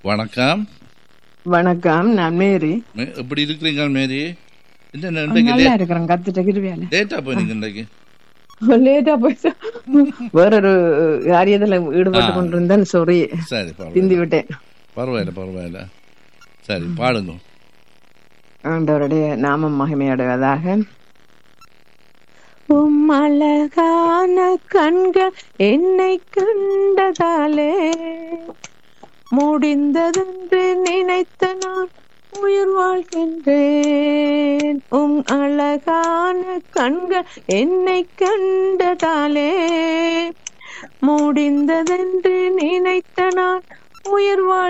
வணக்கம் வணக்கம் நான் மேரி மே- எப்படி இருக்கிறீங்க மேரி என்ன இன்றைக்கு நல்லா இருக்கிறேன் கத்துட்ட கிருவியால லேட்டா போனீங்க இன்றைக்கு லேட்டா போயிட்டு வேறொரு காரியத்துல ஈடுபட்டு ஆ. கொண்டிருந்தேன் சாரி சரி பிந்தி பரவாயில்ல விட்டேன் பரவாயில்ல பரவாயில்ல சரி பாடுங்க ஆண்டவருடைய நாமம் மகிமையடைவதாக உம் அழகான கண்கள் என்னை கண்டதாலே முடிந்ததென்று நினைத்த நான் உயிர் வாழ்கின்றேன் உம் அழகான கண்கள் என்னை கண்டதாலே முடிந்ததென்று நினைத்த நான் உயிர் வாழ்